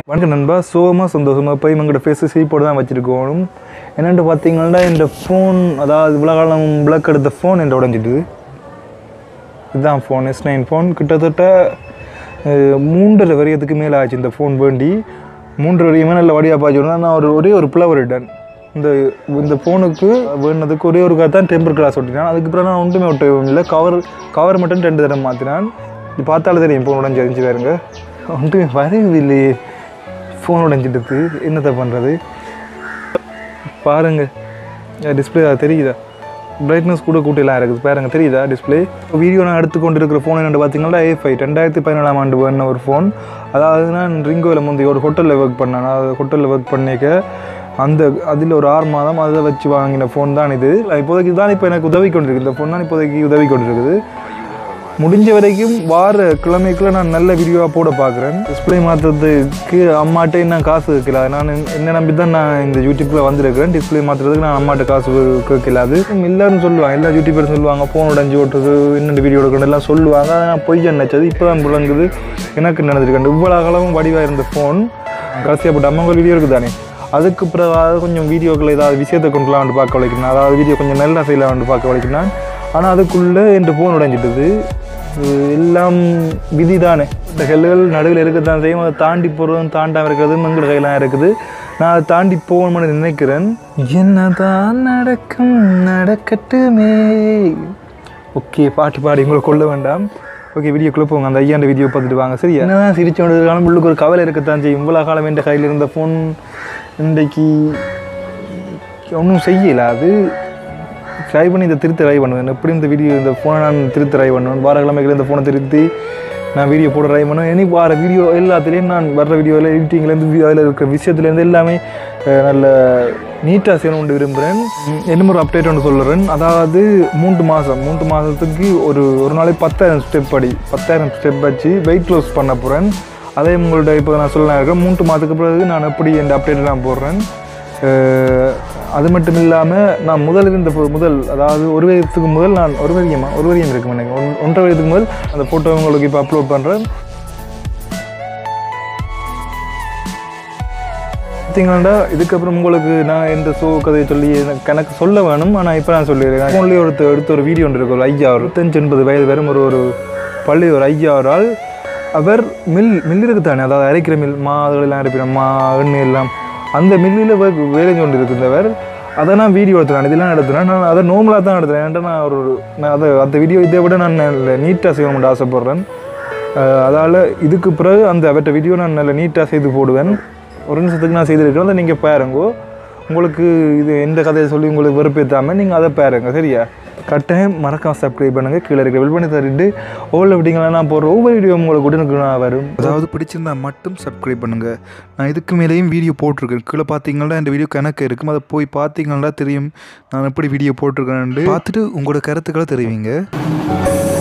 வணக்கம் நண்பா சோகமாக சந்தோஷமாக போய் எங்களோட ஃபேஸு சிரிப்போடு தான் வச்சுருக்கோம் என்னென்னு பார்த்தீங்கன்னா இந்த ஃபோன் அதாவது இவ்வளோ காலம் பிளக் எடுத்த ஃபோன் என்ற உடஞ்சிட்டுது இதுதான் ஃபோன் எஸ் நைன் ஃபோன் கிட்டத்தட்ட அஹ், மூன்றரை வரியத்துக்கு மேலே ஆச்சு இந்த ஃபோன் வேண்டி மூன்று வரையுமே நல்ல வடியாக பாய்ச்சோன்னா நான் ஒரு ஒரே ஒரு பிளவர் ரிட்டன் இந்த இந்த ஃபோனுக்கு வேணுனதுக்கு ஒரே ஒரு தான் டெம்பர் கிளாஸ் ஒட்டினான் அதுக்கப்புறம் நான் ஒன்றுமே ஒட்டவும் இல்லை கவர் கவர் மட்டும் ரெண்டு தடவை மாற்றினான் இது பார்த்தாலே தெரியும் ஃபோன் உடஞ்சி அரிஞ்சு பாருங்க ஒன்றுமே வரவே இல்லையே ஃபோன் உடஞ்சிட்டு என்னத்தை பண்ணுறது பாருங்க டிஸ்பிளே தெரியுதா பிரைட்னஸ் கூட கூட்டிலாம் இருக்குது பாருங்க தெரியுதா டிஸ்பிளே வீடியோ நான் எடுத்துக்கொண்டு இருக்கிற ஃபோன் என்னென்னு பார்த்தீங்கன்னா ஏ ஃபைவ் ரெண்டாயிரத்தி பதினேழாம் ஆண்டு வேணும் ஒரு ஃபோன் அதாவது நான் ரிங்கோவில் முந்தைய ஒரு ஹோட்டலில் ஒர்க் பண்ணேன் நான் ஹோட்டலில் ஒர்க் பண்ணிக்க அந்த அதில் ஒரு ஆறு மாதம் அதை வச்சு வாங்கின ஃபோன் தான் இது இப்போதைக்கு தான் இப்போ எனக்கு உதவி கொண்டிருக்கு இந்த ஃபோன் தான் இப்போதைக்கு உதவி கொண்டிருக்குது முடிஞ்ச வரைக்கும் வார கிழமைக்குள்ள நான் நல்ல வீடியோவாக போட பார்க்குறேன் டிஸ்பிளே மாற்றுறதுக்கு அம்மாட்டே நான் காசு கேட்கல நான் என்ன நம்பி தான் நான் இந்த யூடியூப்பில் வந்திருக்கிறேன் டிஸ்பிளே மாற்றுறதுக்கு நான் அம்மாட்ட காசு கேட்கல அது எல்லாரும் சொல்லுவாங்க எல்லா யூடியூபரும் சொல்லுவாங்க ஃபோன் உடஞ்சி ஓட்டுறது இன்னொரு வீடியோ எடுக்கணும் எல்லாம் சொல்லுவாங்க அதை நான் பொய் நினச்சது இப்போ தான் விளங்குது எனக்கு நடந்திருக்கேன் இவ்வளோ காலமும் வடிவாக இருந்த ஃபோன் கடைசியாக போட்டு அம்மா வீடியோ இருக்குது தானே அதுக்கு பிறகு கொஞ்சம் வீடியோக்கள் ஏதாவது விஷயத்தை கொண்டுலாம் வந்து பார்க்க வலிக்கணும் அதாவது வீடியோ கொஞ்சம் நல்லா செய்யலாம் வந்து பார்க்க வலிக்கணும் ஆனால் அதுக்குள்ளே என் ஃபோன் உடைஞ்சிட்டது இது எல்லாம் விதி தானே இந்த கல்லுகள் நடுவில் இருக்கத்தான் செய்யும் அதை தாண்டி போகிறதும் தாண்டாமல் இருக்கிறதும் எங்கள் கையெல்லாம் இருக்குது நான் அதை தாண்டி போகணும்னு நினைக்கிறேன் என்னதான் நடக்கும் நடக்கட்டுமே ஓகே பாட்டு பாடி உங்களை கொள்ள வேண்டாம் ஓகே வீடியோக்குள்ளே போங்க அந்த ஐயாண்ட வீடியோ பார்த்துட்டு வாங்க சரியா என்னதான் சிரிச்சு கொண்டு காலம் உள்ளுக்கு ஒரு கவலை இருக்கத்தான் செய்யும் இவ்வளோ காலம் என்ற கையில் இருந்த ஃபோன் இன்றைக்கு ஒன்றும் செய்யலை அது ட்ரை பண்ணி இதை திருத்தி ட்ரை பண்ணுவேன் எப்படி இந்த வீடியோ இந்த ஃபோனை நான் திருத்தி ட்ரை பண்ணுவேன் வார கிழமைகள் இந்த ஃபோனை திருத்தி நான் வீடியோ போட ட்ரை பண்ணுவேன் இனி வார வீடியோ எல்லாத்துலேயும் நான் வர்ற வீடியோவில் எடிட்டிங்லேருந்து அதில் இருக்கிற விஷயத்துலேருந்து எல்லாமே அஹ், நல்ல நீட்டாக செய்யணும்னு விரும்புகிறேன் என்ன ஒரு அப்டேட் ஒன்று சொல்லுறேன் அதாவது மூன்று மாதம் மூன்று மாதத்துக்கு ஒரு ஒரு நாளைக்கு பத்தாயிரம் ஸ்டெப் படி பத்தாயிரம் ஸ்டெப் வச்சு வெயிட் லாஸ் பண்ண போகிறேன் அதே உங்கள்ட்ட இப்போ நான் சொல்லலாம் இருக்கேன் மூன்று மாதத்துக்கு பிறகு நான் எப்படி இந்த அப்டேட் நான் போடுறேன் அஹ் அது மட்டும் இல்லாமல் நான் முதல் இருந்த பொ- முதல் அதாவது ஒரு வயதுக்கு முதல் நான் ஒரு வரியமா ஒரு வரியம் இருக்கும் எனக்கு ஒன் ஒன்றரை வயதுக்கு முதல் அந்த ஃபோட்டோ உங்களுக்கு இப்போ அப்லோட் பண்ணுறேன் பார்த்தீங்கன்னா இதுக்கப்புறம் உங்களுக்கு நான் எந்த ஷோ கதையை சொல்லி எனக்கு கணக்கு சொல்ல வேணும் ஆனால் இப்போ நான் சொல்லிடுறேன் ஃபோன்லேயே ஒருத்தர் எடுத்த ஒரு வீடியோ ஒன்று இருக்கு ஒரு ஐயா ஒரு இருபத்தஞ்சு எண்பது வயது வரும் ஒரு ஒரு பள்ளி ஒரு ஐயா ஒரு ஆள் அவர் மில் மில் இருக்கு தானே அதாவது அரைக்கிற மில் மா அதெல்லாம் அரைப்பிற மா எண்ணெய் எல்லாம் அந்த மில்லில் வேலை கொண்டு இருக்கின்றவர் அதை நான் வீடியோ எடுத்துறேன் இதெல்லாம் எடுத்துறேன் நான் அதை நோமலாக தான் எடுத்துறேன் ஏன்டா நான் ஒரு நான் அதை அந்த வீடியோ இதை விட நான் நீட்டாக செய்யணும்னு ஆசைப்பட்றேன் அதால் இதுக்கு பிறகு அந்த அவற்றை வீடியோ நான் நல்ல நீட்டாக செய்து போடுவேன் ஒரு நிமிஷத்துக்கு நான் செய்திருக்கேன் அதை நீங்கள் பாருங்கோ உங்களுக்கு இது எந்த கதையை சொல்லி உங்களுக்கு வெறுப்பேற்றாமல் நீங்கள் அதை பாருங்க சரியா கட்டாயம் மறக்காம சப்ஸ்கிரைப் பண்ணுங்கள் கீழே இருக்க வில் பண்ணி தரிட்டு ஒவ்வொரு வீடியோங்களை நான் போடுற ஒவ்வொரு வீடியோ உங்களுக்கு உடனுக்கு நான் வரும் அதாவது பிடிச்சிருந்தா மட்டும் சப்ஸ்கிரைப் பண்ணுங்கள் நான் இதுக்கு மேலேயும் வீடியோ போட்டிருக்கேன் கீழே பார்த்தீங்கன்னா இந்த வீடியோ கணக்கு இருக்கும் அதை போய் பார்த்தீங்கன்னா தெரியும் நான் எப்படி வீடியோ போட்டிருக்கேன் பார்த்துட்டு உங்களோட கருத்துக்களை தெரிவிங்க